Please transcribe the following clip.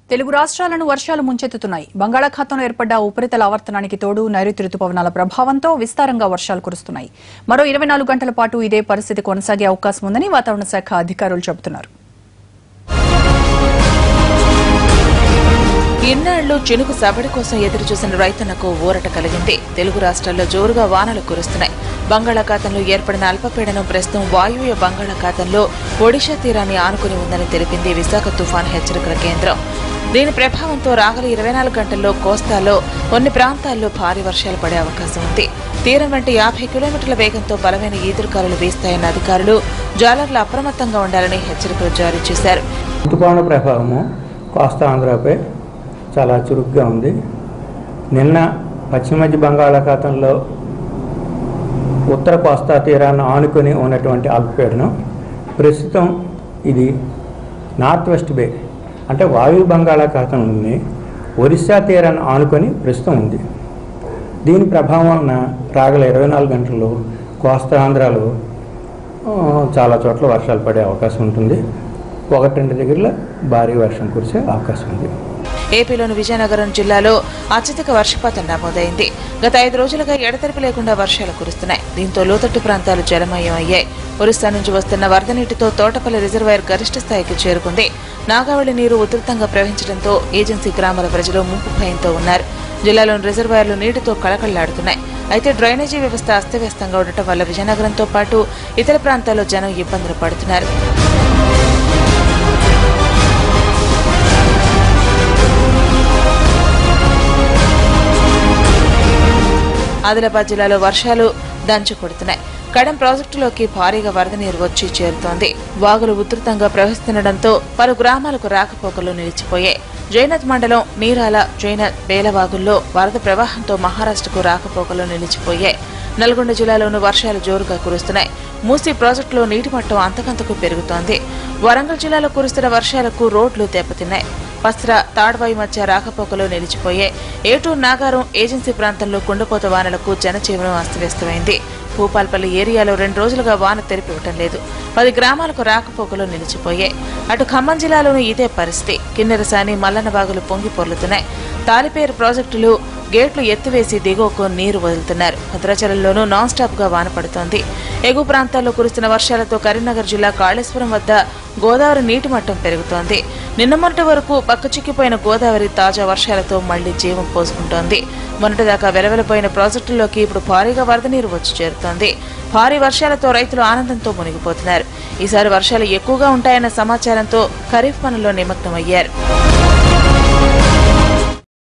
తెలుగు రాష్ట్రాలను వర్షాలు ముంచెత్తుతున్నాయి బంగాళాఖాతంలో ఏర్పడ్డ ఉపరితల ఆవర్తనానికి తోడు నైరుతి రుతుపవనాల ప్రభావంతో విస్తారంగా వర్షాలు కురుస్తున్నాయి మరో ఇరవై నాలుగు గంటల పాటు ఇదే పరిస్థితి కొనసాగే అవకాశం ఉందని వాతావరణ శాఖ అధికారులు చెబుతున్నారు ఇన్నాళ్లు చినుకు సబడి కోసం ఎదురు చూసిన రైతన్నకు ఊరట కలిగింది తెలుగు రాష్ట్రాల్లో జోరుగా వానలు కురుస్తున్నాయి బంగాళాఖాతంలో ఏర్పడిన అల్పపీడనం ప్రస్తుతం వాయువ్య బంగాళాఖాతంలో ఒడిషా తీరాన్ని ఆనుకుని ఉందని తెలిపింది విశాఖ తుఫాన్ హెచ్చరికల కేంద్రం దీని ప్రభావంతో రాగల ఇరవై నాలుగు గంటల్లో కోస్తాలో కొన్ని ప్రాంతాల్లో భారీ వర్షాలు పడే అవకాశం ఉంది తీరం వెంట యాభై కిలోమీటర్ల వేగంతో బలమైన ఈదురుగాలులు వీస్తాయన్న అధికారులు జాలర్లు అప్రమత్తంగా ఉండాలని హెచ్చరికలు జారీ చేశారు ఋతుపవన ప్రభావము కోస్తా ఆంధ్రపై చాలా చురుగ్గా ఉంది నిన్న పశ్చిమ మధ్య బంగాళాఖాతంలో ఉత్తర కోస్తా తీరాన్ని ఆనుకొని ఉన్నటువంటి అల్పపీడనం ప్రస్తుతం ఇది నార్త్ వెస్ట్ బే అంటే వాయు బంగాళాఖాతం ఉంది ఒరిస్సా తీరాన్ని ఆనుకొని ప్రస్తుతం ఉంది దీని ప్రభావం వలన రాగల ఇరవై నాలుగు గంటల్లో కోస్తా ఆంధ్రాలో ఆ, చాలా చోట్ల వర్షాలు పడే అవకాశం ఉంటుంది ఒకటి రెండు దగ్గరలో భారీ వర్షం కురిసే అవకాశం ఉంది ఏపీలోని విజయనగరం జిల్లాలో అత్యధిక వర్షపాతం నమోదైంది గత ఐదు రోజులుగా ఎడతెరిపి లేకుండా వర్షాలు కురుస్తున్నాయి దీంతో లోతట్టు ప్రాంతాలు జలమయం అయ్యాయి ఒరిస్సా నుంచి వస్తున్న వరద నీటితో తోటపల్లి రిజర్వాయర్ గరిష్ట స్థాయికి చేరుకుంది నాగావళి నీరు ఉధృతంగా ప్రవహించడంతో ఏజెన్సీ గ్రామాల ప్రజలు ముంపు భయంతో ఉన్నారు జిల్లాలోని రిజర్వాయర్లు నీటితో కళకళలాడుతున్నాయి అయితే డ్రైనేజీ వ్యవస్థ అస్తవ్యస్తంగా ఉండటం వల్ల విజయనగరంతో పాటు ఇతర ప్రాంతాల్లో జనం ఇబ్బందులు పడుతున్నారు ఆదిలాబాద్ జిల్లాలో వర్షాలు దంచు కొడుతున్నాయి కడం ప్రాజెక్టులోకి భారీగా వరద నీరు వచ్చి చేరుతోంది వాగులు ఉధృతంగా ప్రవహిస్తుండటంతో పలు గ్రామాలకు రాకపోకలు నిలిచిపోయాయి జైనత్ మండలం నీరాల జైనత్ బేలవాగుల్లో వరద ప్రవాహంతో మహారాష్ట్రకు రాకపోకలు నిలిచిపోయాయి నల్గొండ జిల్లాలోనూ వర్షాలు జోరుగా కురుస్తున్నాయి మూసీ ప్రాజెక్టులో నీటి మట్టం అంతకంతకు పెరుగుతోంది వరంగల్ జిల్లాలో కురుస్తున్న వర్షాలకు రోడ్లు దెబ్బతిన్నాయి పస్రా తాడ్వాయి మధ్య రాకపోకలు నిలిచిపోయాయి ఏటూరు నాగారం ఏజెన్సీ ప్రాంతంలో కుండపోత వానలకు జనజీవనం అస్తవ్యస్తమైంది భూపాల్పల్లి ఏరియాలో రెండు రోజులుగా వాన తెరిపివ్వటం లేదు పది గ్రామాలకు రాకపోకలు నిలిచిపోయాయి అటు ఖమ్మం జిల్లాలోనూ ఇదే పరిస్థితి కిన్నెరసాని మల్లన్నబాగులు పొంగి పొర్లుతున్నాయి తాలిపేరు ప్రాజెక్టులు గేట్లు ఎత్తివేసి దిగువకు నీరు వదులుతున్నారు భద్రాచలంలోనూ నాన్ స్టాప్ గా వాన పడుతోంది ఎగువ ప్రాంతాల్లో కురుస్తున్న వర్షాలతో కరీంనగర్ జిల్లా కాళేశ్వరం వద్ద గోదావరి నీటి మట్టం పెరుగుతోంది నిన్న మొన్నటి వరకు పక్కచిక్కిపోయిన గోదావరి తాజా వర్షాలతో మళ్లీ జీవం పోసుకుంటోంది మొన్నటిదాకా వెలవెలపోయిన ప్రాజెక్టుల్లోకి ఇప్పుడు భారీగా వరద నీరు వచ్చి చేరుతోంది భారీ వర్షాలతో రైతులు ఆనందంతో మునిగిపోతున్నారు ఈసారి వర్షాలు ఎక్కువగా ఉంటాయన్న సమాచారంతో ఖరీఫ్ పనుల్లో నిమగ్నమయ్యారు